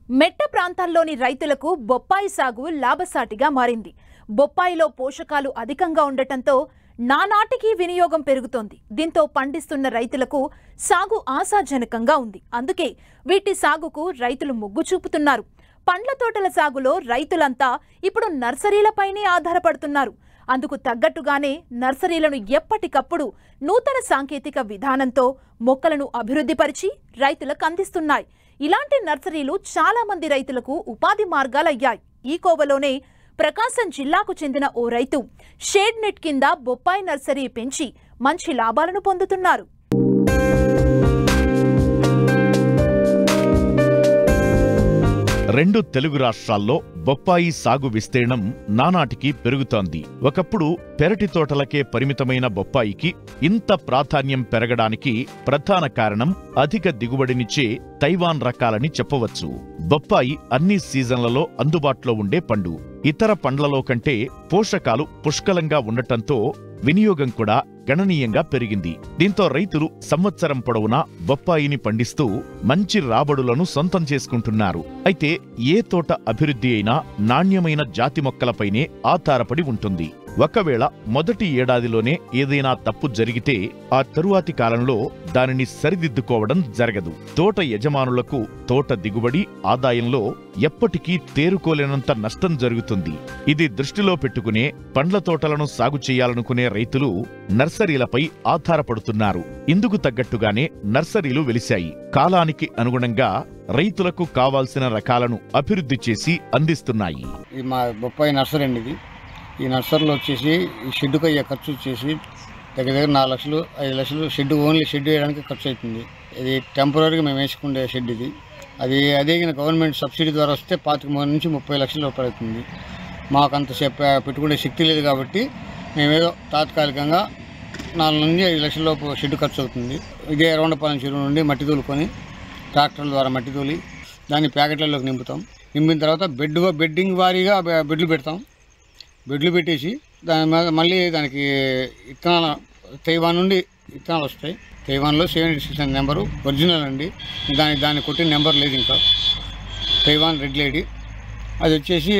మెట్ట ప్రాంతాల్లోని రైతులకు బొప్పాయి సాగు లాభసాటిగా మారింది బొప్పాయిలో పోషకాలు అధికంగా ఉండటంతో నానాటికి వినియోగం పెరుగుతోంది దీంతో పండిస్తున్న రైతులకు సాగు ఆశాజనకంగా ఉంది అందుకే వీటి సాగుకు రైతులు మొగ్గు చూపుతున్నారు పండ్ల తోటల సాగులో రైతులంతా ఇప్పుడు నర్సరీలపైనే ఆధారపడుతున్నారు అందుకు తగ్గట్టుగానే నర్సరీలను ఎప్పటికప్పుడు నూతన సాంకేతిక విధానంతో మొక్కలను అభివృద్ధిపరిచి రైతులకు అందిస్తున్నాయి ఇలాంటి నర్సరీలు చాలా మంది రైతులకు ఉపాధి మార్గాలయ్యాయి ఈ కోవలోనే ప్రకాశం జిల్లాకు చెందిన ఓ రైతు షేడ్ నెట్ కింద బొప్పాయి నర్సరీ పెంచి మంచి లాభాలను పొందుతున్నారు రెండు తెలుగు రాష్ట్రాల్లో బొప్పాయి సాగు విస్తీర్ణం నానాటికి పెరుగుతోంది ఒకప్పుడు పెరటి తోటలకే పరిమితమైన బొప్పాయికి ఇంత ప్రాధాన్యం పెరగడానికి ప్రధాన కారణం అధిక దిగుబడినిచ్చే తైవాన్ రకాలని చెప్పవచ్చు బొప్పాయి అన్ని సీజన్లలో అందుబాటులో ఉండే పండు ఇతర పండ్లలో కంటే పోషకాలు పుష్కలంగా ఉండటంతో వినియోగం కూడా గణనీయంగా పెరిగింది దీంతో రైతులు సంవత్సరం పొడవునా బొప్పాయిని పండిస్తూ మంచి రాబడులను సొంతం చేసుకుంటున్నారు అయితే ఏ తోట అభివృద్ధి అయినా నాణ్యమైన జాతి మొక్కలపైనే ఆధారపడి ఉంటుంది ఒకవేళ మొదటి ఏడాదిలోనే ఏదైనా తప్పు జరిగితే ఆ తరువాతి కాలంలో దానిని సరిదిద్దుకోవడం జరగదు తోట యజమానులకు తోట దిగుబడి ఆదాయంలో ఎప్పటికీ తేరుకోలేనంత నష్టం జరుగుతుంది ఇది దృష్టిలో పెట్టుకునే పండ్ల తోటలను సాగు చేయాలనుకునే రైతులు నర్సరీలపై ఆధారపడుతున్నారు ఇందుకు తగ్గట్టుగానే నర్సరీలు వెలిశాయి కాలానికి అనుగుణంగా రైతులకు కావాల్సిన రకాలను అభివృద్ధి చేసి అందిస్తున్నాయి ఇది మా బొప్పాయి నర్సరీ అండి ఇది ఈ నర్సరీలో వచ్చేసి ఈ షెడ్డుకు అయ్యే ఖర్చు వచ్చేసి దగ్గర దగ్గర నాలుగు లక్షలు ఐదు లక్షలు షెడ్ ఓన్లీ షెడ్ వేయడానికి ఖర్చు అవుతుంది ఇది టెంపరీగా మేము వేసుకునే షెడ్ ఇది అది అదే కింద గవర్నమెంట్ సబ్సిడీ ద్వారా వస్తే పాతిక మూడు నుంచి ముప్పై లక్షల రూపాయలు అవుతుంది మాకు అంత చెప్ప పెట్టుకునే శక్తి లేదు కాబట్టి మేమేదో తాత్కాలికంగా నాలుగు నుంచి ఐదు లక్షల లోపు షెడ్ ఖర్చు అవుతుంది ఇదే రౌండపాలెం చెరువు నుండి మట్టి తోలుకొని ట్రాక్టర్ల ద్వారా మట్టి తోలి దాన్ని ప్యాకెట్లలోకి నింపుతాం నింపిన తర్వాత బెడ్ బెడ్డింగ్ వారీగా బె- బెడ్లు పెడతాం బెడ్లు పెట్టేసి దాని మీద మళ్ళీ దానికి విత్తనాల తైవాన్ నుండి విత్తనాలు వస్తాయి తైవాన్లో సెవెన్ సిక్స్ అనే నెంబరు ఒరిజినల్ అండి దాని దాన్ని కొట్టిన నెంబర్ లేదు ఇంకా తైవాన్ రెడ్ లేడీ అది వచ్చేసి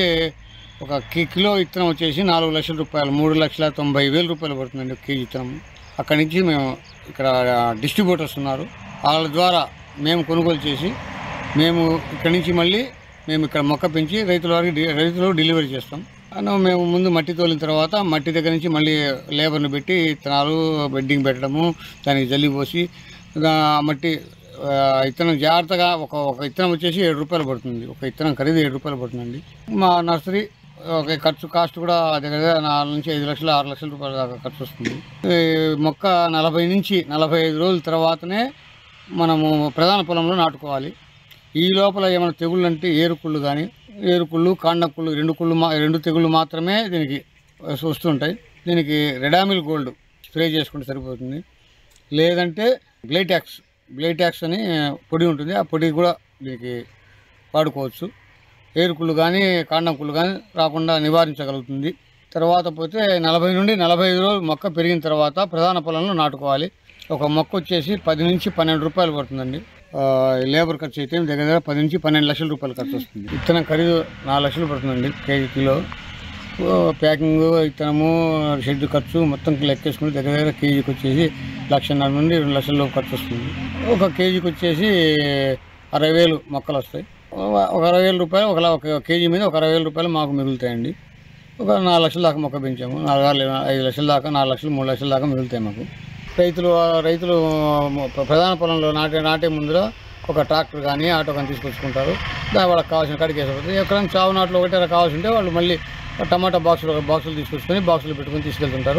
ఒక కి- కిలో విత్తనం వచ్చేసి నాలుగు లక్షల రూపాయలు మూడు లక్షల తొంభై వేల రూపాయలు పడుతుందండి ఒక కేజీ విత్తనం అక్కడి నుంచి మేము ఇక్కడ డిస్ట్రిబ్యూటర్స్ ఉన్నారు వాళ్ళ ద్వారా మేము కొనుగోలు చేసి మేము ఇక్కడి నుంచి మళ్ళీ మేము ఇక్కడ మొక్క పెంచి రైతుల వారికి డి- రైతులకు డెలివరీ చేస్తాం అను మేము ముందు మట్టి తోలిన తర్వాత మట్టి దగ్గర నుంచి మళ్ళీ లేబర్ని పెట్టి విత్తనాలు బెడ్డింగ్ పెట్టడము దానికి జల్లి పోసి దా- మట్టి ఆ, విత్తనం జాగ్రత్తగా ఒక ఒక విత్తనం వచ్చేసి ఏడు రూపాయలు పడుతుంది ఒక విత్తనం ఖరీదు ఏడు రూపాయలు పడుతుందండి మా నర్సరీ ఒక ఖర్చు కాస్ట్ కూడా దగ్గర దగ్గర నాలుగు నుంచి ఐదు లక్షలు ఆరు లక్షల రూపాయల దాకా ఖర్చు వస్తుంది ఈ మొక్క నలభై నుంచి నలభై ఐదు రోజుల తర్వాతనే మనము ప్రధాన పొలంలో నాటుకోవాలి ఈ లోపల ఏమైనా తెగుళ్ళు అంటే ఏరుకుళ్ళు కానీ ఏరుకుళ్ళు కాండకుళ్ళు రెండు కుళ్ళు మా రెండు తెగుళ్ళు మాత్రమే దీనికి వస్తుంటాయి దీనికి రెడామిల్ గోల్డ్ స్ప్రే చేసుకుంటే సరిపోతుంది లేదంటే గ్లైటాక్స్ గ్లైటాక్స్ అని పొడి ఉంటుంది ఆ పొడి కూడా దీనికి వాడుకోవచ్చు ఏరుకుళ్ళు కానీ కాండం కుళ్ళు కానీ రాకుండా నివారించగలుగుతుంది తర్వాత పోతే నలభై నుండి నలభై ఐదు రోజులు మొక్క పెరిగిన తర్వాత ప్రధాన పొలంలో నాటుకోవాలి ఒక మొక్క వచ్చేసి పది నుంచి పన్నెండు రూపాయలు పడుతుందండి ఆ, లేబర్ ఖర్చు అయితే దగ్గర దగ్గర పది నుంచి పన్నెండు లక్షల రూపాయలు ఖర్చు వస్తుంది విత్తనం ఖరీదు నాలుగు లక్షలు పడుతుందండి కేజీ కిలో ఓ, ప్యాకింగ్ విత్తనము షెడ్ ఖర్చు మొత్తం లెక్కేసుకుని దగ్గర దగ్గర కేజీకి వచ్చేసి లక్షన్నర నుండి రెండు లక్షల లోపు ఖర్చు వస్తుంది ఒక కేజీకి వచ్చేసి అరవై వేలు మొక్కలు వస్తాయి ఒక- ఒక అరవై వేల రూపాయలు ఒక లా- ఒక కేజీ మీద ఒక అరవై వేల రూపాయలు మాకు మిగులుతాయండి ఒక నాలుగు లక్షల దాకా మొక్క పెంచాము నాలుగు ఆరు లే- ఐదు లక్షల దాకా నాలుగు లక్షలు మూడు లక్షల దాకా మిగులుతాయి మాకు రైతులు రైతులు ప్ర- ప్రధాన పొలంలో నాటే నాటే ముందర ఒక ట్రాక్టర్ కానీ ఆటో కానీ తీసుకొచ్చుకుంటారు దాని వాళ్ళకి కావాల్సిన కాడికి వేసేపోతుంది ఎక్కడైనా చావు నాట్లు ఒకటే కావాల్సి ఉంటే వాళ్ళు మళ్ళీ టమాటా బాక్సులు బాక్సులు తీసుకొచ్చుకొని బాక్సులు పెట్టుకొని తీసుకెళ్తుంటారు